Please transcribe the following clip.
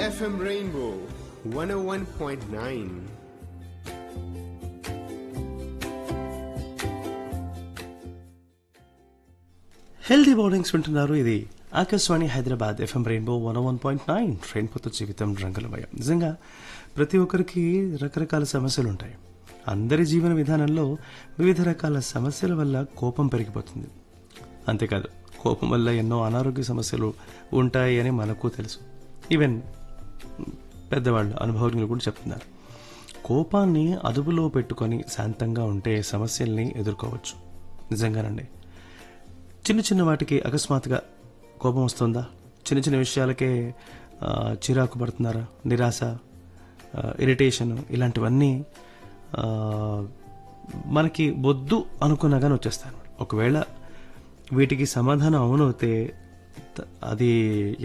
FM Rainbow 101.9. Healthy mornings వింటున్నారు ఇది Akashvani Hyderabad FM rainbow one one point nine రెయిన్బోతో జీవితం రంగులమయం నిజంగా ప్రతి ఒక్కరికి రకరకాల సమస్యలు ఉంటాయి అందరి జీవన విధానంలో వివిధ రకాల సమస్యల వల్ల కోపం పెరిగిపోతుంది అంతేకాదు కోపం వల్ల ఎన్నో అనారోగ్య సమస్యలు ఉంటాయి అని మనకు తెలుసు ఈవెన్ పెద్దవాళ్ళు అనుభవజ్ఞులు కూడా చెప్తున్నారు కోపాన్ని అదుపులో పెట్టుకొని శాంతంగా ఉంటే సమస్యల్ని ఎదుర్కోవచ్చు నిజంగానండి చిన్న చిన్న వాటికి అకస్మాత్తుగా కోపం వస్తుందా చిన్న చిన్న విషయాలకే ఆ, చిరాకు పడుతున్నారా నిరాశ ఇరిటేషన్ ఇలాంటివన్నీ ఆ, మనకి వద్దు అనుకున్నా కానీ వచ్చేస్తాయి ఒకవేళ వీటికి సమాధానం అవునవుతే త- అది